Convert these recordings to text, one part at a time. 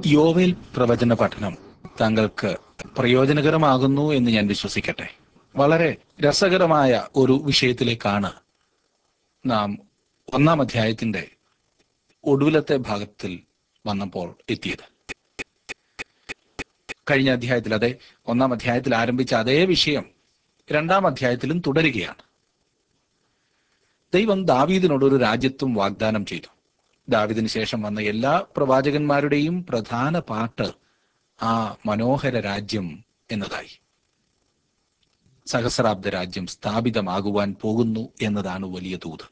യോവേൽ പ്രവചന പഠനം താങ്കൾക്ക് പ്രയോജനകരമാകുന്നു എന്ന് ഞാൻ വിശ്വസിക്കട്ടെ വളരെ രസകരമായ ഒരു വിഷയത്തിലേക്കാണ് നാം ഒന്നാം അധ്യായത്തിന്റെ ഒടുവിലത്തെ ഭാഗത്തിൽ വന്നപ്പോൾ എത്തിയത് കഴിഞ്ഞ അധ്യായത്തിൽ അതെ ഒന്നാം അധ്യായത്തിൽ ആരംഭിച്ച അതേ വിഷയം രണ്ടാം അധ്യായത്തിലും തുടരുകയാണ് ദൈവം ദാവീദിനോട് ഒരു രാജ്യത്വം വാഗ്ദാനം ചെയ്തു ദാവീദിന് ശേഷം വന്ന എല്ലാ പ്രവാചകന്മാരുടെയും പ്രധാന പാട്ട് ആ മനോഹര രാജ്യം എന്നതായി സഹസ്രാബ്ദ രാജ്യം സ്ഥാപിതമാകുവാൻ പോകുന്നു എന്നതാണ് വലിയ തൂത്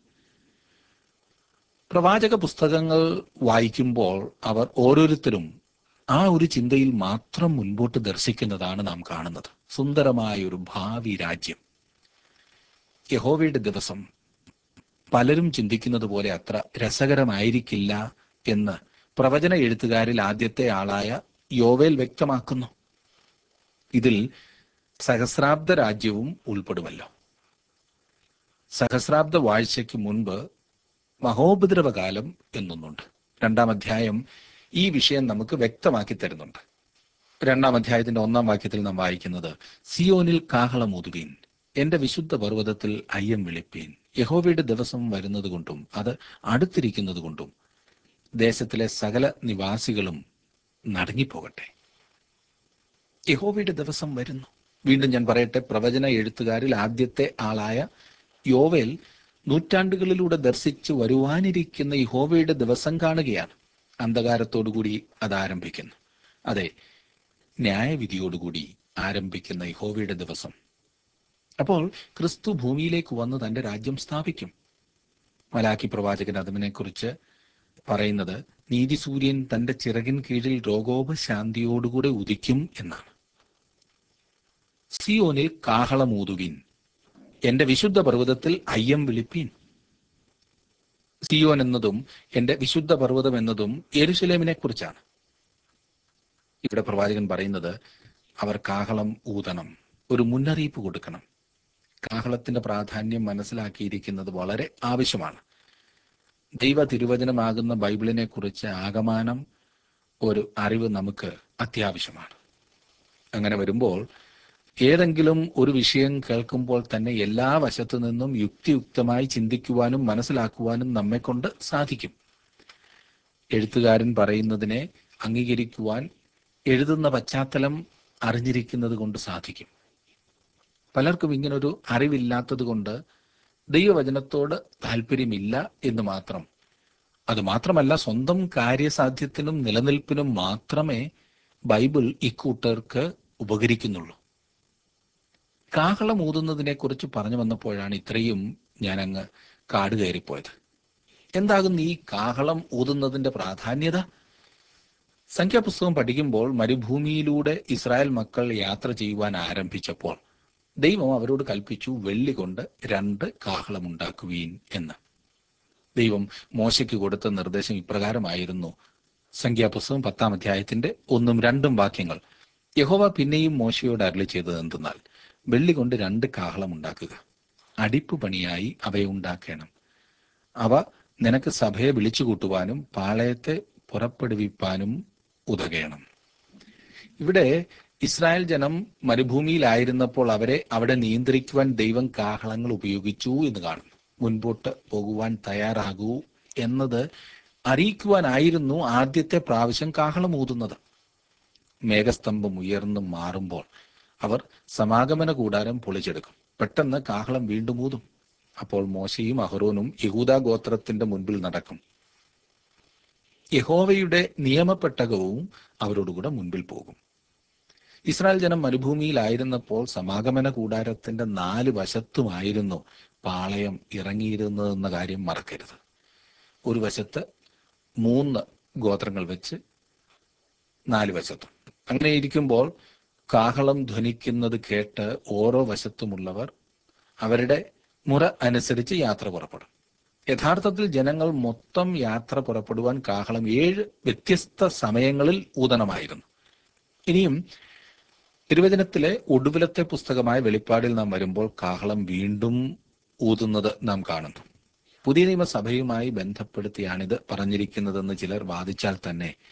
പ്രവാചക പുസ്തകങ്ങൾ വായിക്കുമ്പോൾ അവർ ഓരോരുത്തരും ആ ഒരു ചിന്തയിൽ മാത്രം മുൻപോട്ട് ദർശിക്കുന്നതാണ് നാം കാണുന്നത് സുന്ദരമായ ഒരു ഭാവി രാജ്യം യഹോവയുടെ ദിവസം പലരും ചിന്തിക്കുന്നത് പോലെ അത്ര രസകരമായിരിക്കില്ല എന്ന് പ്രവചന എഴുത്തുകാരിൽ ആദ്യത്തെ ആളായ യോവേൽ വ്യക്തമാക്കുന്നു ഇതിൽ സഹസ്രാബ്ദ രാജ്യവും ഉൾപ്പെടുമല്ലോ സഹസ്രാബ്ദ വാഴ്ചയ്ക്ക് മുൻപ് മഹോപദ്രവകാലം എന്നൊന്നുണ്ട് രണ്ടാം അധ്യായം ഈ വിഷയം നമുക്ക് വ്യക്തമാക്കി തരുന്നുണ്ട് രണ്ടാം അധ്യായത്തിന്റെ ഒന്നാം വാക്യത്തിൽ നാം വായിക്കുന്നത് സിയോനിൽ കാഹളമൂതുവീൻ എന്റെ വിശുദ്ധ പർവ്വതത്തിൽ അയ്യം വിളിപ്പീൻ യഹോവയുടെ ദിവസം വരുന്നത് കൊണ്ടും അത് അടുത്തിരിക്കുന്നത് കൊണ്ടും ദേശത്തിലെ സകല നിവാസികളും നടുങ്ങിപ്പോകട്ടെ യഹോവയുടെ ദിവസം വരുന്നു വീണ്ടും ഞാൻ പറയട്ടെ പ്രവചന എഴുത്തുകാരിൽ ആദ്യത്തെ ആളായ യോവേൽ നൂറ്റാണ്ടുകളിലൂടെ ദർശിച്ചു വരുവാനിരിക്കുന്ന യഹോവയുടെ ദിവസം കാണുകയാണ് അന്ധകാരത്തോടുകൂടി അത് ആരംഭിക്കുന്നു അതെ ന്യായവിധിയോടുകൂടി ആരംഭിക്കുന്ന യഹോവയുടെ ദിവസം അപ്പോൾ ക്രിസ്തു ഭൂമിയിലേക്ക് വന്ന് തന്റെ രാജ്യം സ്ഥാപിക്കും മലാക്കി പ്രവാചകൻ അതിനെ കുറിച്ച് പറയുന്നത് നീതി സൂര്യൻ തന്റെ ചിറകിൻ കീഴിൽ രോഗോപശാന്തിയോടുകൂടെ ഉദിക്കും എന്നാണ് സിയോനിൽ കാഹളമൂതുകിൻ എന്റെ വിശുദ്ധ പർവ്വതത്തിൽ അയ്യം വിളിപ്പീൻ സിയോൻ എന്നതും എന്റെ വിശുദ്ധ പർവ്വതം എന്നതും യെരുശലേമിനെ കുറിച്ചാണ് ഇവിടെ പ്രവാചകൻ പറയുന്നത് അവർ കാഹളം ഊതണം ഒരു മുന്നറിയിപ്പ് കൊടുക്കണം കാഹളത്തിന്റെ പ്രാധാന്യം മനസ്സിലാക്കിയിരിക്കുന്നത് വളരെ ആവശ്യമാണ് ദൈവ തിരുവചനമാകുന്ന ബൈബിളിനെ കുറിച്ച് ആകമാനം ഒരു അറിവ് നമുക്ക് അത്യാവശ്യമാണ് അങ്ങനെ വരുമ്പോൾ ഏതെങ്കിലും ഒരു വിഷയം കേൾക്കുമ്പോൾ തന്നെ എല്ലാ വശത്തു നിന്നും യുക്തിയുക്തമായി ചിന്തിക്കുവാനും മനസ്സിലാക്കുവാനും നമ്മെ കൊണ്ട് സാധിക്കും എഴുത്തുകാരൻ പറയുന്നതിനെ അംഗീകരിക്കുവാൻ എഴുതുന്ന പശ്ചാത്തലം അറിഞ്ഞിരിക്കുന്നത് കൊണ്ട് സാധിക്കും പലർക്കും ഇങ്ങനൊരു അറിവില്ലാത്തത് കൊണ്ട് ദൈവവചനത്തോട് താല്പര്യമില്ല എന്ന് മാത്രം അത് മാത്രമല്ല സ്വന്തം കാര്യസാധ്യത്തിനും നിലനിൽപ്പിനും മാത്രമേ ബൈബിൾ ഇക്കൂട്ടർക്ക് ഉപകരിക്കുന്നുള്ളൂ കാഹളം ഊതുന്നതിനെ കുറിച്ച് പറഞ്ഞു വന്നപ്പോഴാണ് ഇത്രയും ഞാൻ അങ്ങ് കാട് കയറിപ്പോയത് എന്താകും ഈ കാഹളം ഊതുന്നതിന്റെ പ്രാധാന്യത സംഖ്യാപുസ്തകം പഠിക്കുമ്പോൾ മരുഭൂമിയിലൂടെ ഇസ്രായേൽ മക്കൾ യാത്ര ചെയ്യുവാൻ ആരംഭിച്ചപ്പോൾ ദൈവം അവരോട് കൽപ്പിച്ചു വെള്ളി കൊണ്ട് രണ്ട് കാഹളമുണ്ടാക്കുവീൻ എന്ന് ദൈവം മോശയ്ക്ക് കൊടുത്ത നിർദ്ദേശം ഇപ്രകാരമായിരുന്നു സംഖ്യാപുസ്തകം പത്താം അധ്യായത്തിന്റെ ഒന്നും രണ്ടും വാക്യങ്ങൾ യഹോവ പിന്നെയും മോശയോട് അരളി ചെയ്തത് എന്തെന്നാൽ വെള്ളി കൊണ്ട് രണ്ട് കാഹളം ഉണ്ടാക്കുക അടിപ്പ് പണിയായി അവയെ ഉണ്ടാക്കണം അവ നിനക്ക് സഭയെ വിളിച്ചു കൂട്ടുവാനും പാളയത്തെ പുറപ്പെടുവിപ്പാനും ഉതകണം ഇവിടെ ഇസ്രായേൽ ജനം മരുഭൂമിയിലായിരുന്നപ്പോൾ അവരെ അവിടെ നിയന്ത്രിക്കുവാൻ ദൈവം കാഹളങ്ങൾ ഉപയോഗിച്ചു എന്ന് കാണും മുൻപോട്ട് പോകുവാൻ തയ്യാറാകൂ എന്നത് അറിയിക്കുവാനായിരുന്നു ആദ്യത്തെ പ്രാവശ്യം കാഹളം ഊതുന്നത് മേഘസ്തംഭം ഉയർന്നു മാറുമ്പോൾ അവർ സമാഗമന കൂടാരം പൊളിച്ചെടുക്കും പെട്ടെന്ന് കാഹളം വീണ്ടും ഊതും അപ്പോൾ മോശയും അഹ്റോനും യഹൂദ ഗോത്രത്തിന്റെ മുൻപിൽ നടക്കും യഹോവയുടെ നിയമപ്പെട്ടകവും അവരോടുകൂടെ മുൻപിൽ പോകും ഇസ്രായേൽ ജനം മരുഭൂമിയിലായിരുന്നപ്പോൾ സമാഗമന കൂടാരത്തിന്റെ നാല് വശത്തുമായിരുന്നു പാളയം ഇറങ്ങിയിരുന്നതെന്ന കാര്യം മറക്കരുത് ഒരു വശത്ത് മൂന്ന് ഗോത്രങ്ങൾ വെച്ച് നാല് വശത്തും അങ്ങനെ ഇരിക്കുമ്പോൾ കാഹളം ധ്വനിക്കുന്നത് കേട്ട് ഓരോ വശത്തുമുള്ളവർ അവരുടെ മുറ അനുസരിച്ച് യാത്ര പുറപ്പെടും യഥാർത്ഥത്തിൽ ജനങ്ങൾ മൊത്തം യാത്ര പുറപ്പെടുവാൻ കാഹളം ഏഴ് വ്യത്യസ്ത സമയങ്ങളിൽ ഊതണമായിരുന്നു ഇനിയും തിരുവചനത്തിലെ ഒടുവിലത്തെ പുസ്തകമായ വെളിപ്പാടിൽ നാം വരുമ്പോൾ കാഹളം വീണ്ടും ഊതുന്നത് നാം കാണുന്നു പുതിയ നിയമസഭയുമായി ബന്ധപ്പെടുത്തിയാണിത് പറഞ്ഞിരിക്കുന്നതെന്ന് ചിലർ വാദിച്ചാൽ തന്നെ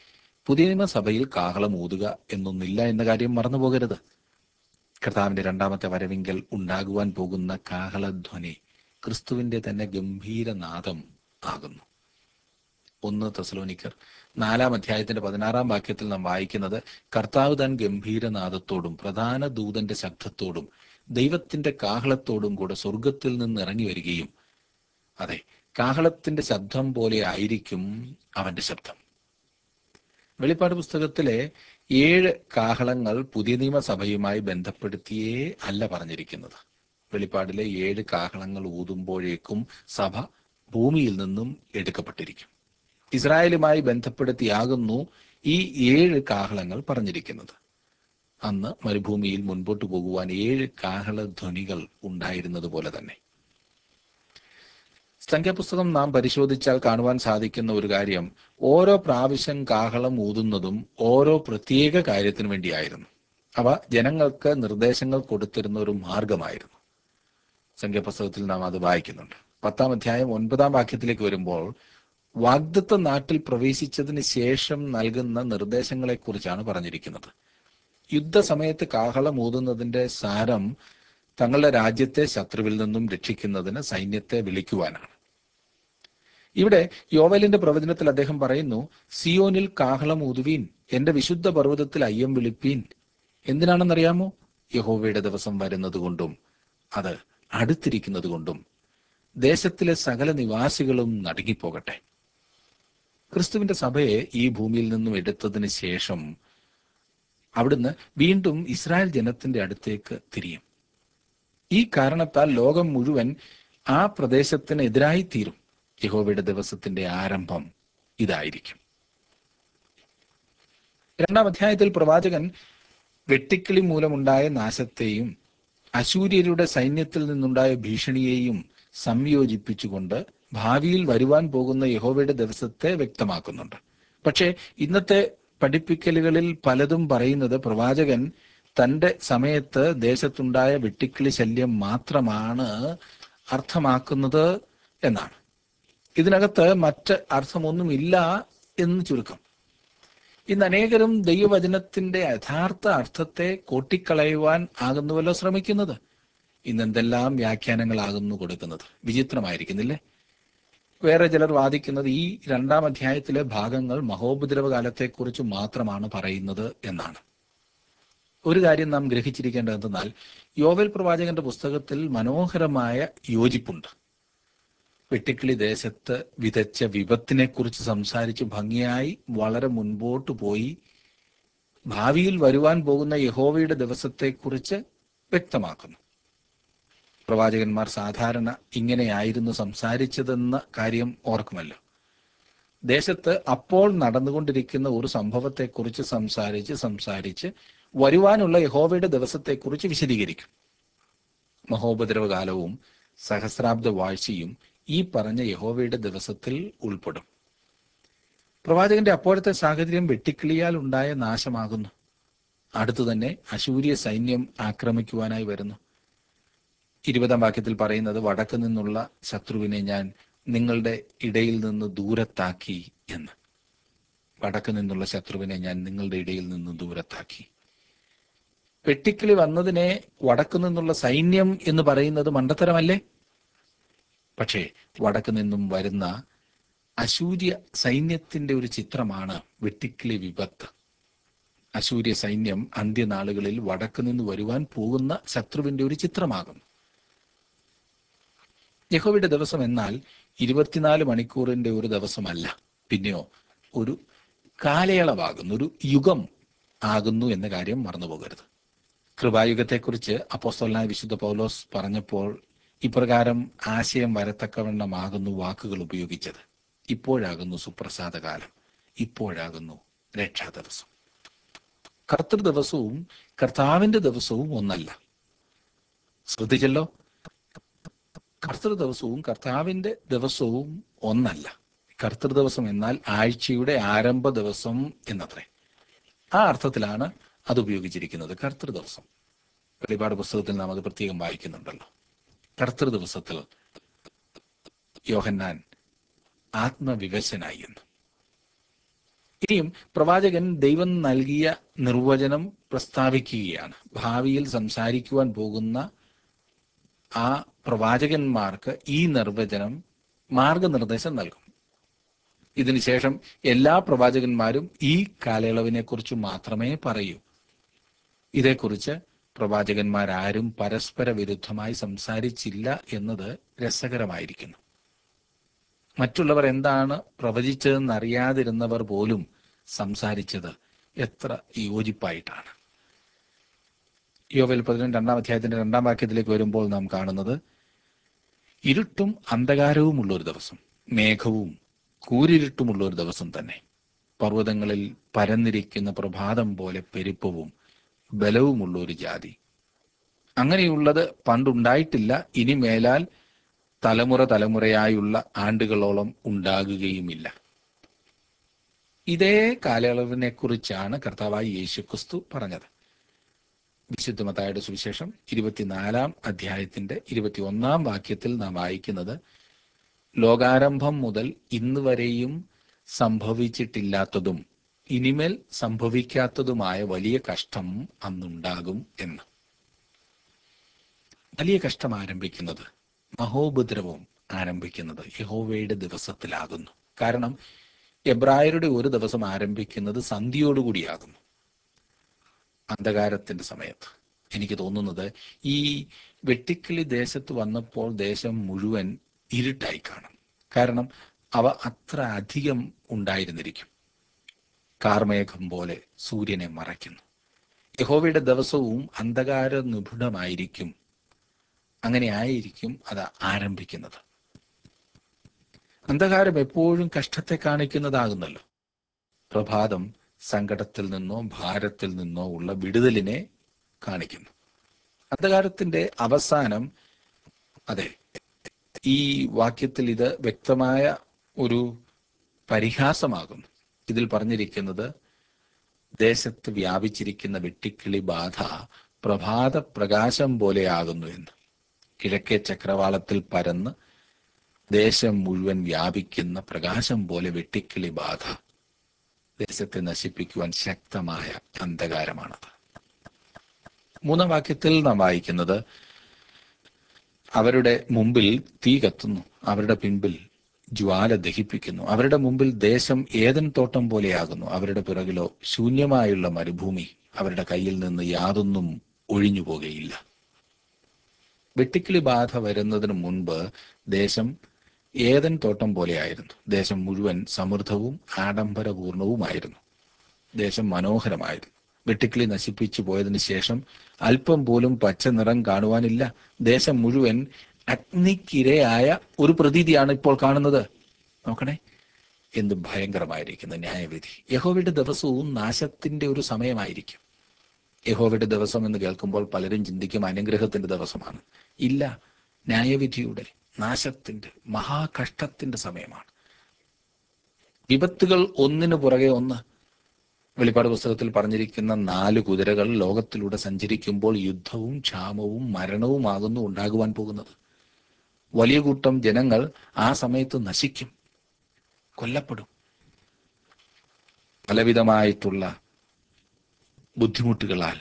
പുതിയ നിയമസഭയിൽ കാഹളം ഊതുക എന്നൊന്നില്ല എന്ന കാര്യം മറന്നു പോകരുത് കർത്താവിന്റെ രണ്ടാമത്തെ വരവിങ്കൽ ഉണ്ടാകുവാൻ പോകുന്ന കാഹളധ്വനി ക്രിസ്തുവിന്റെ തന്നെ ഗംഭീരനാദം ആകുന്നു ഒന്ന് തെസലോനിക്കർ നാലാം അധ്യായത്തിന്റെ പതിനാറാം വാക്യത്തിൽ നാം വായിക്കുന്നത് കർത്താവ് താൻ ഗംഭീരനാദത്തോടും പ്രധാന ദൂതന്റെ ശബ്ദത്തോടും ദൈവത്തിന്റെ കാഹളത്തോടും കൂടെ സ്വർഗത്തിൽ നിന്ന് ഇറങ്ങി വരികയും അതെ കാഹളത്തിന്റെ ശബ്ദം പോലെ ആയിരിക്കും അവന്റെ ശബ്ദം വെളിപ്പാട് പുസ്തകത്തിലെ ഏഴ് കാഹളങ്ങൾ പുതിയ നിയമസഭയുമായി ബന്ധപ്പെടുത്തിയേ അല്ല പറഞ്ഞിരിക്കുന്നത് വെളിപ്പാടിലെ ഏഴ് കാഹളങ്ങൾ ഊതുമ്പോഴേക്കും സഭ ഭൂമിയിൽ നിന്നും എടുക്കപ്പെട്ടിരിക്കും ഇസ്രായേലുമായി ബന്ധപ്പെടുത്തിയാകുന്നു ഈ ഏഴ് കാഹളങ്ങൾ പറഞ്ഞിരിക്കുന്നത് അന്ന് മരുഭൂമിയിൽ മുൻപോട്ട് പോകുവാൻ ഏഴ് കാഹള ധ്വനികൾ ഉണ്ടായിരുന്നത് പോലെ തന്നെ സംഖ്യാപുസ്തകം നാം പരിശോധിച്ചാൽ കാണുവാൻ സാധിക്കുന്ന ഒരു കാര്യം ഓരോ പ്രാവശ്യം കാഹളം ഊതുന്നതും ഓരോ പ്രത്യേക കാര്യത്തിനു വേണ്ടിയായിരുന്നു അവ ജനങ്ങൾക്ക് നിർദ്ദേശങ്ങൾ കൊടുത്തിരുന്ന ഒരു മാർഗമായിരുന്നു സംഖ്യാപുസ്തകത്തിൽ നാം അത് വായിക്കുന്നുണ്ട് പത്താം അധ്യായം ഒൻപതാം വാക്യത്തിലേക്ക് വരുമ്പോൾ വാഗ്ദത്ത നാട്ടിൽ പ്രവേശിച്ചതിന് ശേഷം നൽകുന്ന നിർദ്ദേശങ്ങളെ കുറിച്ചാണ് പറഞ്ഞിരിക്കുന്നത് യുദ്ധസമയത്ത് കാഹളം ഊതുന്നതിന്റെ സാരം തങ്ങളുടെ രാജ്യത്തെ ശത്രുവിൽ നിന്നും രക്ഷിക്കുന്നതിന് സൈന്യത്തെ വിളിക്കുവാനാണ് ഇവിടെ യോവലിന്റെ പ്രവചനത്തിൽ അദ്ദേഹം പറയുന്നു സിയോനിൽ കാഹളം ഊതുവീൻ എന്റെ വിശുദ്ധ പർവ്വതത്തിൽ അയ്യം വിളിപ്പീൻ എന്തിനാണെന്നറിയാമോ യഹോവയുടെ ദിവസം വരുന്നത് കൊണ്ടും അത് അടുത്തിരിക്കുന്നത് കൊണ്ടും ദേശത്തിലെ സകല നിവാസികളും നടുങ്ങിപ്പോകട്ടെ ക്രിസ്തുവിന്റെ സഭയെ ഈ ഭൂമിയിൽ നിന്നും എടുത്തതിന് ശേഷം അവിടുന്ന് വീണ്ടും ഇസ്രായേൽ ജനത്തിന്റെ അടുത്തേക്ക് തിരിയും ഈ കാരണത്താൽ ലോകം മുഴുവൻ ആ പ്രദേശത്തിന് എതിരായി തീരും യഹോവയുടെ ദിവസത്തിന്റെ ആരംഭം ഇതായിരിക്കും രണ്ടാം അധ്യായത്തിൽ പ്രവാചകൻ വെട്ടിക്കിളി മൂലമുണ്ടായ നാശത്തെയും അശൂര്യരുടെ സൈന്യത്തിൽ നിന്നുണ്ടായ ഭീഷണിയെയും സംയോജിപ്പിച്ചുകൊണ്ട് ഭാവിയിൽ വരുവാൻ പോകുന്ന യഹോവയുടെ ദിവസത്തെ വ്യക്തമാക്കുന്നുണ്ട് പക്ഷേ ഇന്നത്തെ പഠിപ്പിക്കലുകളിൽ പലതും പറയുന്നത് പ്രവാചകൻ തന്റെ സമയത്ത് ദേശത്തുണ്ടായ വെട്ടിക്കിളി ശല്യം മാത്രമാണ് അർത്ഥമാക്കുന്നത് എന്നാണ് ഇതിനകത്ത് മറ്റ് അർത്ഥമൊന്നുമില്ല എന്ന് ചുരുക്കം ഇന്ന് അനേകരും ദൈവവചനത്തിന്റെ യഥാർത്ഥ അർത്ഥത്തെ കൊട്ടിക്കളയുവാൻ ആകുന്നുവല്ലോ ശ്രമിക്കുന്നത് ഇന്ന് എന്തെല്ലാം വ്യാഖ്യാനങ്ങളാകുന്നു കൊടുക്കുന്നത് വിചിത്രമായിരിക്കുന്നില്ലേ വേറെ ചിലർ വാദിക്കുന്നത് ഈ രണ്ടാം അധ്യായത്തിലെ ഭാഗങ്ങൾ മഹോപദ്രവകാലത്തെക്കുറിച്ച് മാത്രമാണ് പറയുന്നത് എന്നാണ് ഒരു കാര്യം നാം ഗ്രഹിച്ചിരിക്കേണ്ടത് എന്തെന്നാൽ യോവൽ പ്രവാചകന്റെ പുസ്തകത്തിൽ മനോഹരമായ യോജിപ്പുണ്ട് വെട്ടിക്കിളി ദേശത്ത് വിതച്ച വിപത്തിനെ കുറിച്ച് സംസാരിച്ച് ഭംഗിയായി വളരെ മുൻപോട്ട് പോയി ഭാവിയിൽ വരുവാൻ പോകുന്ന യഹോവയുടെ ദിവസത്തെക്കുറിച്ച് വ്യക്തമാക്കുന്നു പ്രവാചകന്മാർ സാധാരണ ഇങ്ങനെയായിരുന്നു സംസാരിച്ചതെന്ന കാര്യം ഓർക്കുമല്ലോ ദേശത്ത് അപ്പോൾ നടന്നുകൊണ്ടിരിക്കുന്ന ഒരു സംഭവത്തെക്കുറിച്ച് സംസാരിച്ച് സംസാരിച്ച് വരുവാനുള്ള യഹോവയുടെ ദിവസത്തെക്കുറിച്ച് വിശദീകരിക്കും മഹോപദ്രവകാലവും സഹസ്രാബ്ദ വാഴ്ചയും ഈ പറഞ്ഞ യഹോവയുടെ ദിവസത്തിൽ ഉൾപ്പെടും പ്രവാചകന്റെ അപ്പോഴത്തെ സാഹചര്യം വെട്ടിക്കിളിയാൽ ഉണ്ടായ നാശമാകുന്നു അടുത്തു തന്നെ അശൂര്യ സൈന്യം ആക്രമിക്കുവാനായി വരുന്നു ഇരുപതാം വാക്യത്തിൽ പറയുന്നത് വടക്ക് നിന്നുള്ള ശത്രുവിനെ ഞാൻ നിങ്ങളുടെ ഇടയിൽ നിന്ന് ദൂരത്താക്കി എന്ന് വടക്ക് നിന്നുള്ള ശത്രുവിനെ ഞാൻ നിങ്ങളുടെ ഇടയിൽ നിന്ന് ദൂരത്താക്കി വെട്ടിക്കിളി വന്നതിനെ വടക്കു നിന്നുള്ള സൈന്യം എന്ന് പറയുന്നത് മണ്ടത്തരമല്ലേ പക്ഷേ വടക്ക് നിന്നും വരുന്ന അശൂര്യ സൈന്യത്തിന്റെ ഒരു ചിത്രമാണ് വെട്ടിക്കിളി വിപത്ത് അശൂര്യ സൈന്യം അന്ത്യനാളുകളിൽ വടക്ക് നിന്ന് വരുവാൻ പോകുന്ന ശത്രുവിന്റെ ഒരു ചിത്രമാകുന്നു യഹോവയുടെ ദിവസം എന്നാൽ ഇരുപത്തിനാല് മണിക്കൂറിന്റെ ഒരു ദിവസമല്ല പിന്നെയോ ഒരു കാലയളവാകുന്നു ഒരു യുഗം ആകുന്നു എന്ന കാര്യം മറന്നുപോകരുത് കൃപായുഗത്തെക്കുറിച്ച് അപ്പോസ്തലനായ വിശുദ്ധ പൗലോസ് പറഞ്ഞപ്പോൾ ഇപ്രകാരം ആശയം വരത്തക്കവണ്ണമാകുന്നു വാക്കുകൾ ഉപയോഗിച്ചത് ഇപ്പോഴാകുന്നു സുപ്രസാദ കാലം ഇപ്പോഴാകുന്നു രക്ഷാ ദിവസം കർത്തൃ ദിവസവും കർത്താവിന്റെ ദിവസവും ഒന്നല്ല ശ്രദ്ധിച്ചല്ലോ കർത്തൃ ദിവസവും കർത്താവിന്റെ ദിവസവും ഒന്നല്ല കർത്തൃ ദിവസം എന്നാൽ ആഴ്ചയുടെ ആരംഭ ദിവസം എന്നത്രേ ആ അർത്ഥത്തിലാണ് അത് ഉപയോഗിച്ചിരിക്കുന്നത് കർത്തൃ ദിവസം വെളിപാട് പുസ്തകത്തിൽ നാം അത് പ്രത്യേകം വായിക്കുന്നുണ്ടല്ലോ കർത്തൃ ദിവസത്തിൽ യോഹന്നാൻ ആത്മവിവശനായി എന്ന് ഇനിയും പ്രവാചകൻ ദൈവം നൽകിയ നിർവചനം പ്രസ്താവിക്കുകയാണ് ഭാവിയിൽ സംസാരിക്കുവാൻ പോകുന്ന ആ പ്രവാചകന്മാർക്ക് ഈ നിർവചനം മാർഗനിർദ്ദേശം നൽകും ഇതിനുശേഷം എല്ലാ പ്രവാചകന്മാരും ഈ കാലയളവിനെ കുറിച്ച് മാത്രമേ പറയൂ ഇതേക്കുറിച്ച് പ്രവാചകന്മാരാരും പരസ്പര വിരുദ്ധമായി സംസാരിച്ചില്ല എന്നത് രസകരമായിരിക്കുന്നു മറ്റുള്ളവർ എന്താണ് പ്രവചിച്ചതെന്ന് അറിയാതിരുന്നവർ പോലും സംസാരിച്ചത് എത്ര യോജിപ്പായിട്ടാണ് യോവൽ പതിനെട്ട് രണ്ടാം അധ്യായത്തിന്റെ രണ്ടാം വാക്യത്തിലേക്ക് വരുമ്പോൾ നാം കാണുന്നത് ഇരുട്ടും അന്ധകാരവുമുള്ള ഒരു ദിവസം മേഘവും കൂരിരുട്ടുമുള്ള ഒരു ദിവസം തന്നെ പർവ്വതങ്ങളിൽ പരന്നിരിക്കുന്ന പ്രഭാതം പോലെ പെരുപ്പവും ബലവുമുള്ള ഒരു ജാതി അങ്ങനെയുള്ളത് പണ്ടുണ്ടായിട്ടില്ല ഇനി മേലാൽ തലമുറ തലമുറയായുള്ള ആണ്ടുകളോളം ഉണ്ടാകുകയുമില്ല ഇതേ കാലയളവിനെ കുറിച്ചാണ് കർത്താവായി യേശുക്രിസ്തു പറഞ്ഞത് വിശുദ്ധമത്തായുടെ സുവിശേഷം ഇരുപത്തിനാലാം അധ്യായത്തിന്റെ ഇരുപത്തി ഒന്നാം വാക്യത്തിൽ നാം വായിക്കുന്നത് ലോകാരംഭം മുതൽ ഇന്ന് വരെയും സംഭവിച്ചിട്ടില്ലാത്തതും ഇനിമേൽ സംഭവിക്കാത്തതുമായ വലിയ കഷ്ടം അന്നുണ്ടാകും എന്ന് വലിയ കഷ്ടം ആരംഭിക്കുന്നത് മഹോപദ്രവം ആരംഭിക്കുന്നത് യഹോവയുടെ ദിവസത്തിലാകുന്നു കാരണം എബ്രായരുടെ ഒരു ദിവസം ആരംഭിക്കുന്നത് സന്ധ്യയോടുകൂടിയാകുന്നു അന്ധകാരത്തിന്റെ സമയത്ത് എനിക്ക് തോന്നുന്നത് ഈ വെട്ടിക്കിളി ദേശത്ത് വന്നപ്പോൾ ദേശം മുഴുവൻ ഇരുട്ടായി കാണും കാരണം അവ അത്ര അധികം ഉണ്ടായിരുന്നിരിക്കും കാർമേഘം പോലെ സൂര്യനെ മറയ്ക്കുന്നു യഹോവയുടെ ദിവസവും അന്ധകാര നിപുണമായിരിക്കും അങ്ങനെ ആയിരിക്കും അത് ആരംഭിക്കുന്നത് അന്ധകാരം എപ്പോഴും കഷ്ടത്തെ കാണിക്കുന്നതാകുന്നല്ലോ പ്രഭാതം സങ്കടത്തിൽ നിന്നോ ഭാരത്തിൽ നിന്നോ ഉള്ള വിടുതലിനെ കാണിക്കുന്നു അന്ധകാരത്തിന്റെ അവസാനം അതെ ഈ വാക്യത്തിൽ ഇത് വ്യക്തമായ ഒരു പരിഹാസമാകുന്നു ഇതിൽ പറഞ്ഞിരിക്കുന്നത് ദേശത്ത് വ്യാപിച്ചിരിക്കുന്ന വെട്ടിക്കിളി ബാധ പ്രഭാത പ്രകാശം പോലെയാകുന്നു എന്ന് കിഴക്കേ ചക്രവാളത്തിൽ പരന്ന് ദേശം മുഴുവൻ വ്യാപിക്കുന്ന പ്രകാശം പോലെ വെട്ടിക്കിളി ബാധ ദേശത്തെ നശിപ്പിക്കുവാൻ ശക്തമായ അന്ധകാരമാണത് മൂന്നാം വാക്യത്തിൽ നാം വായിക്കുന്നത് അവരുടെ മുമ്പിൽ തീ കത്തുന്നു അവരുടെ പിൻപിൽ ജ്വാല ദഹിപ്പിക്കുന്നു അവരുടെ മുമ്പിൽ ദേശം ഏതൻ തോട്ടം പോലെയാകുന്നു അവരുടെ പിറകിലോ ശൂന്യമായുള്ള മരുഭൂമി അവരുടെ കയ്യിൽ നിന്ന് യാതൊന്നും ഒഴിഞ്ഞു പോകുകയില്ല വെട്ടിക്കിളി ബാധ വരുന്നതിന് മുൻപ് ദേശം ഏതൻ തോട്ടം പോലെയായിരുന്നു ദേശം മുഴുവൻ സമൃദ്ധവും ആഡംബരപൂർണവുമായിരുന്നു ദേശം മനോഹരമായിരുന്നു വെട്ടിക്കിളി നശിപ്പിച്ചു പോയതിനു ശേഷം അല്പം പോലും പച്ച നിറം കാണുവാനില്ല ദേശം മുഴുവൻ അഗ്നിക്കിരയായ ഒരു പ്രതീതിയാണ് ഇപ്പോൾ കാണുന്നത് നോക്കണേ എന്ത് ഭയങ്കരമായിരിക്കുന്ന ന്യായവിധി യഹോവയുടെ ദിവസവും നാശത്തിന്റെ ഒരു സമയമായിരിക്കും യഹോവയുടെ ദിവസം എന്ന് കേൾക്കുമ്പോൾ പലരും ചിന്തിക്കും അനുഗ്രഹത്തിന്റെ ദിവസമാണ് ഇല്ല ന്യായവിധിയുടെ നാശത്തിന്റെ മഹാകഷ്ടത്തിന്റെ സമയമാണ് വിപത്തുകൾ ഒന്നിനു പുറകെ ഒന്ന് വെളിപ്പാട് പുസ്തകത്തിൽ പറഞ്ഞിരിക്കുന്ന നാല് കുതിരകൾ ലോകത്തിലൂടെ സഞ്ചരിക്കുമ്പോൾ യുദ്ധവും ക്ഷാമവും മരണവുമാകുന്നു ഉണ്ടാകുവാൻ പോകുന്നത് വലിയ കൂട്ടം ജനങ്ങൾ ആ സമയത്ത് നശിക്കും കൊല്ലപ്പെടും പലവിധമായിട്ടുള്ള ബുദ്ധിമുട്ടുകളാൽ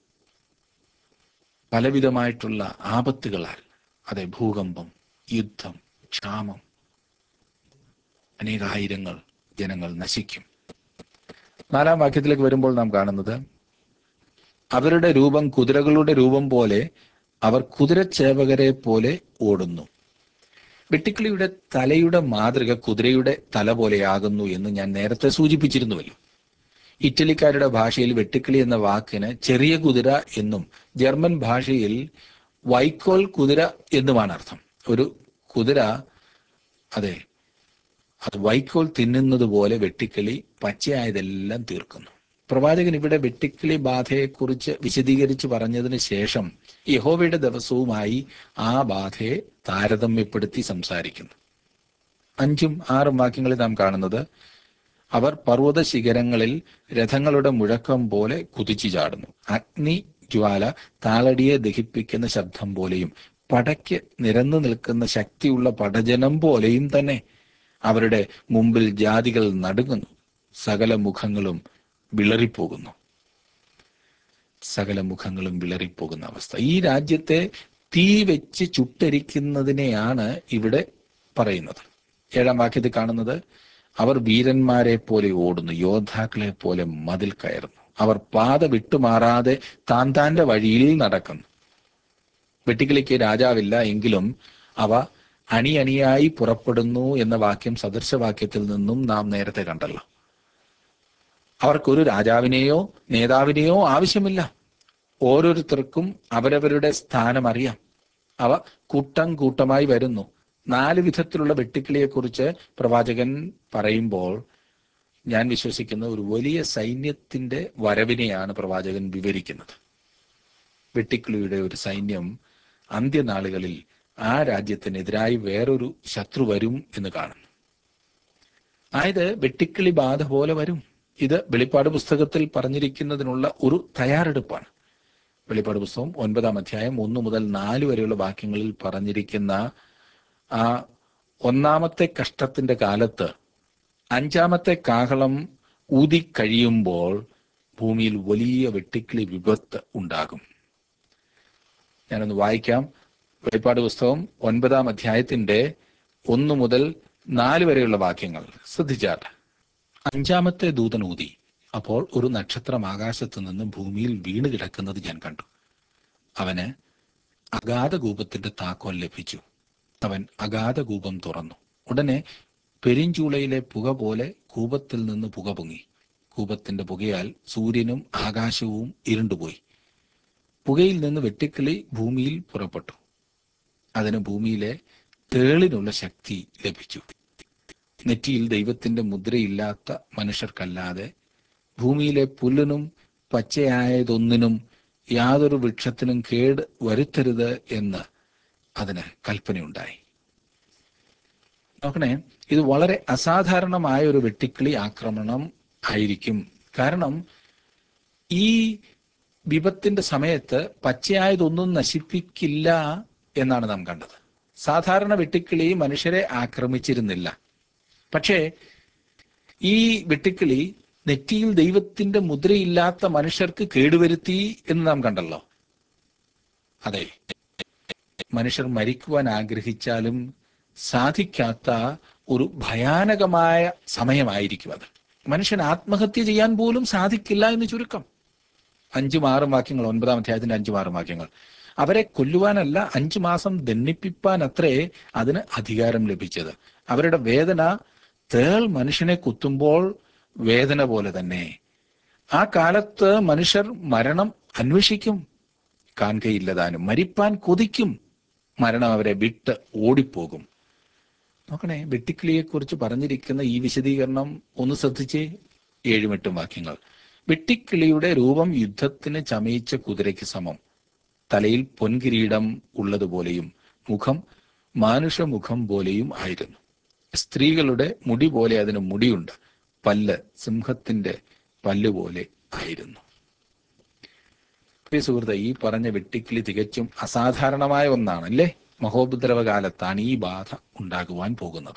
പലവിധമായിട്ടുള്ള ആപത്തുകളാൽ അതെ ഭൂകമ്പം യുദ്ധം ക്ഷാമം അനേകായിരങ്ങൾ ജനങ്ങൾ നശിക്കും നാലാം വാക്യത്തിലേക്ക് വരുമ്പോൾ നാം കാണുന്നത് അവരുടെ രൂപം കുതിരകളുടെ രൂപം പോലെ അവർ കുതിരച്ചേവകരെ പോലെ ഓടുന്നു വെട്ടിക്കിളിയുടെ തലയുടെ മാതൃക കുതിരയുടെ തല പോലെയാകുന്നു എന്ന് ഞാൻ നേരത്തെ സൂചിപ്പിച്ചിരുന്നുവല്ലോ ഇറ്റലിക്കാരുടെ ഭാഷയിൽ വെട്ടുക്കിളി എന്ന വാക്കിന് ചെറിയ കുതിര എന്നും ജർമ്മൻ ഭാഷയിൽ വൈക്കോൽ കുതിര എന്നുമാണ് അർത്ഥം ഒരു കുതിര അതെ അത് വൈക്കോൽ തിന്നുന്നത് പോലെ വെട്ടിക്കിളി പച്ചയായതെല്ലാം തീർക്കുന്നു പ്രവാചകൻ ഇവിടെ വെട്ടിക്കിളി ബാധയെക്കുറിച്ച് വിശദീകരിച്ച് പറഞ്ഞതിന് ശേഷം യഹോവയുടെ ദിവസവുമായി ആ ബാധയെ താരതമ്യപ്പെടുത്തി സംസാരിക്കുന്നു അഞ്ചും ആറും വാക്യങ്ങളിൽ നാം കാണുന്നത് അവർ പർവ്വത ശിഖരങ്ങളിൽ രഥങ്ങളുടെ മുഴക്കം പോലെ കുതിച്ചു ചാടുന്നു അഗ്നി ജ്വാല താളടിയെ ദഹിപ്പിക്കുന്ന ശബ്ദം പോലെയും പടയ്ക്ക് നിരന്നു നിൽക്കുന്ന ശക്തിയുള്ള പടജനം പോലെയും തന്നെ അവരുടെ മുമ്പിൽ ജാതികൾ നടുങ്ങുന്നു സകല മുഖങ്ങളും വിളറിപ്പോകുന്നു സകല മുഖങ്ങളും വിളറിപ്പോകുന്ന അവസ്ഥ ഈ രാജ്യത്തെ തീ വെച്ച് ചുട്ടരിക്കുന്നതിനെയാണ് ഇവിടെ പറയുന്നത് ഏഴാം വാക്യത്തിൽ കാണുന്നത് അവർ വീരന്മാരെ പോലെ ഓടുന്നു യോദ്ധാക്കളെ പോലെ മതിൽ കയറുന്നു അവർ പാത വിട്ടുമാറാതെ താൻ താന്റെ വഴിയിൽ നടക്കുന്നു വെട്ടിക്കിളിക്ക് രാജാവില്ല എങ്കിലും അവ അണിയണിയായി പുറപ്പെടുന്നു എന്ന വാക്യം സദൃശവാക്യത്തിൽ നിന്നും നാം നേരത്തെ കണ്ടല്ലോ അവർക്കൊരു രാജാവിനെയോ നേതാവിനെയോ ആവശ്യമില്ല ഓരോരുത്തർക്കും അവരവരുടെ സ്ഥാനം അറിയാം അവ കൂട്ടം കൂട്ടമായി വരുന്നു നാല് വിധത്തിലുള്ള വെട്ടുക്കിളിയെക്കുറിച്ച് പ്രവാചകൻ പറയുമ്പോൾ ഞാൻ വിശ്വസിക്കുന്ന ഒരു വലിയ സൈന്യത്തിന്റെ വരവിനെയാണ് പ്രവാചകൻ വിവരിക്കുന്നത് വെട്ടിക്കിളിയുടെ ഒരു സൈന്യം അന്ത്യനാളുകളിൽ ആ രാജ്യത്തിനെതിരായി വേറൊരു ശത്രു വരും എന്ന് കാണുന്നു ആയത് വെട്ടിക്കിളി ബാധ പോലെ വരും ഇത് വെളിപ്പാട് പുസ്തകത്തിൽ പറഞ്ഞിരിക്കുന്നതിനുള്ള ഒരു തയ്യാറെടുപ്പാണ് വെളിപ്പാട് പുസ്തകം ഒൻപതാം അധ്യായം ഒന്ന് മുതൽ നാല് വരെയുള്ള വാക്യങ്ങളിൽ പറഞ്ഞിരിക്കുന്ന ആ ഒന്നാമത്തെ കഷ്ടത്തിന്റെ കാലത്ത് അഞ്ചാമത്തെ കാഹളം ഊതി കഴിയുമ്പോൾ ഭൂമിയിൽ വലിയ വെട്ടിക്കിളി വിപത്ത് ഉണ്ടാകും ഞാനൊന്ന് വായിക്കാം വെളിപ്പാട് പുസ്തകം ഒൻപതാം അധ്യായത്തിന്റെ ഒന്ന് മുതൽ നാല് വരെയുള്ള വാക്യങ്ങൾ ശ്രദ്ധിച്ചാട്ടെ അഞ്ചാമത്തെ ദൂതൻ ഊതി അപ്പോൾ ഒരു നക്ഷത്രം ആകാശത്ത് നിന്ന് ഭൂമിയിൽ വീണ് കിടക്കുന്നത് ഞാൻ കണ്ടു അവന് അഗാധകൂപത്തിന്റെ താക്കോൽ ലഭിച്ചു അവൻ അഗാധകൂപം തുറന്നു ഉടനെ പെരിഞ്ചൂളയിലെ പുക പോലെ കൂപത്തിൽ നിന്ന് പുക പൊങ്ങി കൂപത്തിന്റെ പുകയാൽ സൂര്യനും ആകാശവും ഇരുണ്ടുപോയി പുകയിൽ നിന്ന് വെട്ടിക്കിളി ഭൂമിയിൽ പുറപ്പെട്ടു അതിന് ഭൂമിയിലെ തേളിനുള്ള ശക്തി ലഭിച്ചു നെറ്റിയിൽ ദൈവത്തിന്റെ മുദ്രയില്ലാത്ത മനുഷ്യർക്കല്ലാതെ ഭൂമിയിലെ പുല്ലിനും പച്ചയായതൊന്നിനും യാതൊരു വൃക്ഷത്തിനും കേട് വരുത്തരുത് എന്ന് അതിന് കൽപ്പനയുണ്ടായി നോക്കണേ ഇത് വളരെ അസാധാരണമായ ഒരു വെട്ടിക്കിളി ആക്രമണം ആയിരിക്കും കാരണം ഈ വിപത്തിന്റെ സമയത്ത് പച്ചയായതൊന്നും നശിപ്പിക്കില്ല എന്നാണ് നാം കണ്ടത് സാധാരണ വെട്ടിക്കിളി മനുഷ്യരെ ആക്രമിച്ചിരുന്നില്ല പക്ഷേ ഈ വെട്ടിക്കിളി നെറ്റിയിൽ ദൈവത്തിന്റെ മുദ്രയില്ലാത്ത മനുഷ്യർക്ക് കേടുവരുത്തി എന്ന് നാം കണ്ടല്ലോ അതെ മനുഷ്യർ മരിക്കുവാൻ ആഗ്രഹിച്ചാലും സാധിക്കാത്ത ഒരു ഭയാനകമായ സമയമായിരിക്കും അത് മനുഷ്യൻ ആത്മഹത്യ ചെയ്യാൻ പോലും സാധിക്കില്ല എന്ന് ചുരുക്കം അഞ്ചും ആറും വാക്യങ്ങൾ ഒൻപതാം അധ്യായത്തിന്റെ അഞ്ചും ആറും വാക്യങ്ങൾ അവരെ കൊല്ലുവാനല്ല അഞ്ചു മാസം ദണ്ണിപ്പിപ്പാൻ അത്രേ അതിന് അധികാരം ലഭിച്ചത് അവരുടെ വേദന തേൾ മനുഷ്യനെ കുത്തുമ്പോൾ വേദന പോലെ തന്നെ ആ കാലത്ത് മനുഷ്യർ മരണം അന്വേഷിക്കും കാണുകയില്ലതാനും മരിപ്പാൻ കൊതിക്കും മരണം അവരെ വിട്ട് ഓടിപ്പോകും നോക്കണേ വെട്ടിക്കിളിയെക്കുറിച്ച് പറഞ്ഞിരിക്കുന്ന ഈ വിശദീകരണം ഒന്ന് ശ്രദ്ധിച്ചേ ഏഴുമെട്ടും വാക്യങ്ങൾ വെട്ടിക്കിളിയുടെ രൂപം യുദ്ധത്തിന് ചമയിച്ച കുതിരയ്ക്ക് സമം തലയിൽ പൊൻകിരീടം ഉള്ളതുപോലെയും മുഖം മാനുഷമുഖം പോലെയും ആയിരുന്നു സ്ത്രീകളുടെ മുടി പോലെ അതിന് മുടിയുണ്ട് പല്ല് സിംഹത്തിന്റെ പല്ല് പോലെ ആയിരുന്നു പ്രിയ സുഹൃത്തെ ഈ പറഞ്ഞ വെട്ടിക്കിളി തികച്ചും അസാധാരണമായ ഒന്നാണ് അല്ലേ മഹോപദ്രവകാലത്താണ് ഈ ബാധ ഉണ്ടാകുവാൻ പോകുന്നത്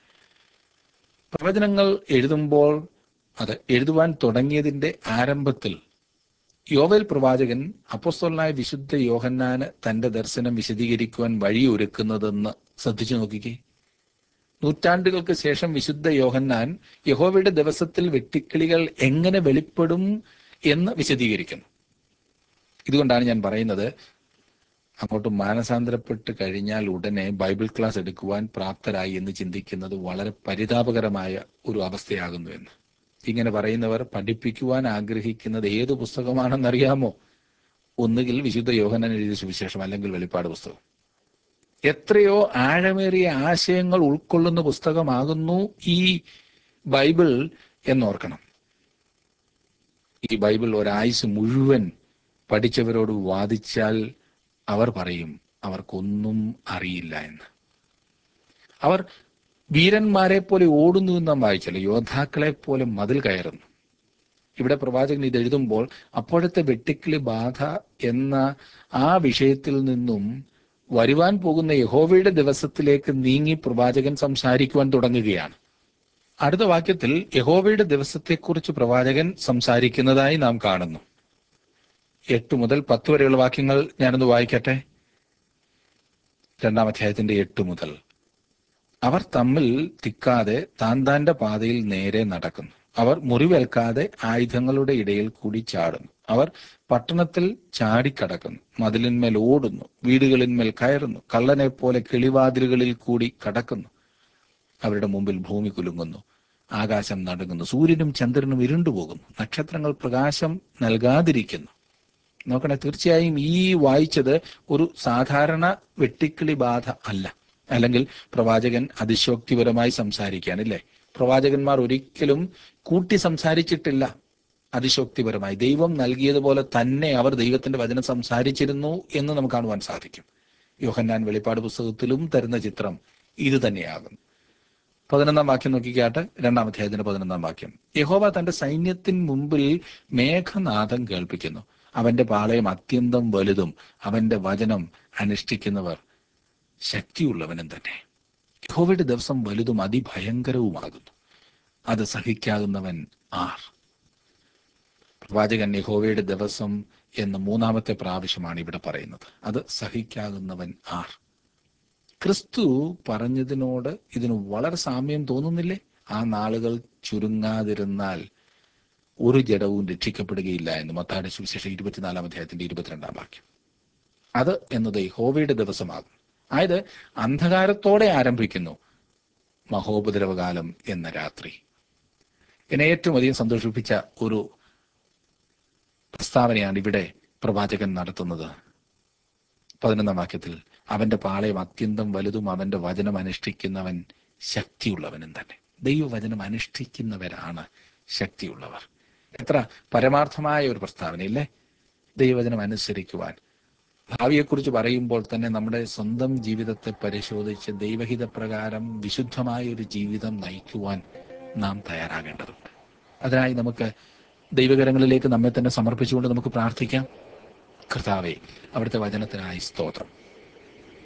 പ്രവചനങ്ങൾ എഴുതുമ്പോൾ അത് എഴുതുവാൻ തുടങ്ങിയതിന്റെ ആരംഭത്തിൽ യോവേൽ പ്രവാചകൻ അപ്പോസ്തലനായ വിശുദ്ധ യോഹന്നാന് തന്റെ ദർശനം വിശദീകരിക്കുവാൻ വഴിയൊരുക്കുന്നതെന്ന് ശ്രദ്ധിച്ചു നോക്കിക്കേ നൂറ്റാണ്ടുകൾക്ക് ശേഷം വിശുദ്ധ യോഹന്നാൻ യഹോവയുടെ ദിവസത്തിൽ വെട്ടിക്കിളികൾ എങ്ങനെ വെളിപ്പെടും എന്ന് വിശദീകരിക്കുന്നു ഇതുകൊണ്ടാണ് ഞാൻ പറയുന്നത് അങ്ങോട്ട് മാനസാന്തരപ്പെട്ട് കഴിഞ്ഞാൽ ഉടനെ ബൈബിൾ ക്ലാസ് എടുക്കുവാൻ പ്രാപ്തരായി എന്ന് ചിന്തിക്കുന്നത് വളരെ പരിതാപകരമായ ഒരു അവസ്ഥയാകുന്നു എന്ന് ഇങ്ങനെ പറയുന്നവർ പഠിപ്പിക്കുവാൻ ആഗ്രഹിക്കുന്നത് ഏത് പുസ്തകമാണെന്നറിയാമോ ഒന്നുകിൽ വിശുദ്ധ യോഹനൻ എഴുതിയ സുവിശേഷം അല്ലെങ്കിൽ വെളിപ്പാട് പുസ്തകം എത്രയോ ആഴമേറിയ ആശയങ്ങൾ ഉൾക്കൊള്ളുന്ന പുസ്തകമാകുന്നു ഈ ബൈബിൾ എന്നോർക്കണം ഈ ബൈബിൾ ഒരായുസ് മുഴുവൻ പഠിച്ചവരോട് വാദിച്ചാൽ അവർ പറയും അവർക്കൊന്നും അറിയില്ല എന്ന് അവർ വീരന്മാരെ പോലെ ഓടുന്നു എന്ന് നാം വായിച്ചല്ലോ യോദ്ധാക്കളെ പോലെ മതിൽ കയറുന്നു ഇവിടെ പ്രവാചകൻ ഇത് എഴുതുമ്പോൾ അപ്പോഴത്തെ വെട്ടിക്കിളി ബാധ എന്ന ആ വിഷയത്തിൽ നിന്നും വരുവാൻ പോകുന്ന യഹോവയുടെ ദിവസത്തിലേക്ക് നീങ്ങി പ്രവാചകൻ സംസാരിക്കുവാൻ തുടങ്ങുകയാണ് അടുത്ത വാക്യത്തിൽ യഹോവയുടെ ദിവസത്തെക്കുറിച്ച് പ്രവാചകൻ സംസാരിക്കുന്നതായി നാം കാണുന്നു എട്ട് മുതൽ പത്ത് വരെയുള്ള വാക്യങ്ങൾ ഞാനൊന്ന് വായിക്കട്ടെ രണ്ടാം അധ്യായത്തിന്റെ എട്ട് മുതൽ അവർ തമ്മിൽ തിക്കാതെ താൻ താന്റെ പാതയിൽ നേരെ നടക്കുന്നു അവർ മുറിവേൽക്കാതെ ആയുധങ്ങളുടെ ഇടയിൽ കൂടി ചാടുന്നു അവർ പട്ടണത്തിൽ ചാടിക്കടക്കുന്നു മതിലിന്മേൽ ഓടുന്നു വീടുകളിന്മേൽ കയറുന്നു കള്ളനെ പോലെ കിളിവാതിലുകളിൽ കൂടി കടക്കുന്നു അവരുടെ മുമ്പിൽ ഭൂമി കുലുങ്ങുന്നു ആകാശം നടുങ്ങുന്നു സൂര്യനും ചന്ദ്രനും ഇരുണ്ടുപോകുന്നു നക്ഷത്രങ്ങൾ പ്രകാശം നൽകാതിരിക്കുന്നു നോക്കണേ തീർച്ചയായും ഈ വായിച്ചത് ഒരു സാധാരണ വെട്ടിക്കിളി ബാധ അല്ല അല്ലെങ്കിൽ പ്രവാചകൻ അതിശോക്തിപരമായി സംസാരിക്കാനില്ലേ പ്രവാചകന്മാർ ഒരിക്കലും കൂട്ടി സംസാരിച്ചിട്ടില്ല അതിശോക്തിപരമായി ദൈവം നൽകിയതുപോലെ തന്നെ അവർ ദൈവത്തിന്റെ വചനം സംസാരിച്ചിരുന്നു എന്ന് നമുക്ക് കാണുവാൻ സാധിക്കും യോഹന്നാൻ വെളിപ്പാട് പുസ്തകത്തിലും തരുന്ന ചിത്രം ഇത് തന്നെയാകുന്നു പതിനൊന്നാം വാക്യം നോക്കിക്കാട്ടെ രണ്ടാം അധ്യായത്തിന്റെ പതിനൊന്നാം വാക്യം യഹോവ തന്റെ സൈന്യത്തിന് മുമ്പിൽ മേഘനാഥം കേൾപ്പിക്കുന്നു അവന്റെ പാളയം അത്യന്തം വലുതും അവന്റെ വചനം അനുഷ്ഠിക്കുന്നവർ ശക്തിയുള്ളവനും തന്നെ യഹോവയുടെ ദിവസം വലുതും അതിഭയങ്കരവുമാകുന്നു അത് സഹിക്കാകുന്നവൻ ആർ പ്രവാചകൻ യഹോവയുടെ ദിവസം എന്ന മൂന്നാമത്തെ പ്രാവശ്യമാണ് ഇവിടെ പറയുന്നത് അത് സഹിക്കാകുന്നവൻ ആർ ക്രിസ്തു പറഞ്ഞതിനോട് ഇതിന് വളരെ സാമ്യം തോന്നുന്നില്ലേ ആ നാളുകൾ ചുരുങ്ങാതിരുന്നാൽ ഒരു ജഡവും രക്ഷിക്കപ്പെടുകയില്ല എന്ന് മത്തായുടെ സുവിശേഷം ഇരുപത്തിനാലാം അധ്യായത്തിന്റെ ഇരുപത്തിരണ്ടാം വാക്യം അത് എന്നത് യഹോവയുടെ ദിവസമാകും അതായത് അന്ധകാരത്തോടെ ആരംഭിക്കുന്നു മഹോപദ്രവകാലം എന്ന രാത്രി എന്നെ ഏറ്റവും അധികം സന്തോഷിപ്പിച്ച ഒരു പ്രസ്താവനയാണ് ഇവിടെ പ്രവാചകൻ നടത്തുന്നത് പതിനൊന്നാം വാക്യത്തിൽ അവന്റെ പാളയം അത്യന്തം വലുതും അവന്റെ വചനം അനുഷ്ഠിക്കുന്നവൻ ശക്തിയുള്ളവനും തന്നെ ദൈവവചനം അനുഷ്ഠിക്കുന്നവരാണ് ശക്തിയുള്ളവർ എത്ര പരമാർത്ഥമായ ഒരു പ്രസ്താവനയില്ലേ ദൈവവചനം അനുസരിക്കുവാൻ ഭാവിയെക്കുറിച്ച് പറയുമ്പോൾ തന്നെ നമ്മുടെ സ്വന്തം ജീവിതത്തെ പരിശോധിച്ച് ദൈവഹിത പ്രകാരം വിശുദ്ധമായ ഒരു ജീവിതം നയിക്കുവാൻ നാം തയ്യാറാകേണ്ടതുണ്ട് അതിനായി നമുക്ക് ദൈവകരങ്ങളിലേക്ക് നമ്മെ തന്നെ സമർപ്പിച്ചുകൊണ്ട് നമുക്ക് പ്രാർത്ഥിക്കാം കർത്താവെ അവിടുത്തെ വചനത്തിനായി സ്തോത്രം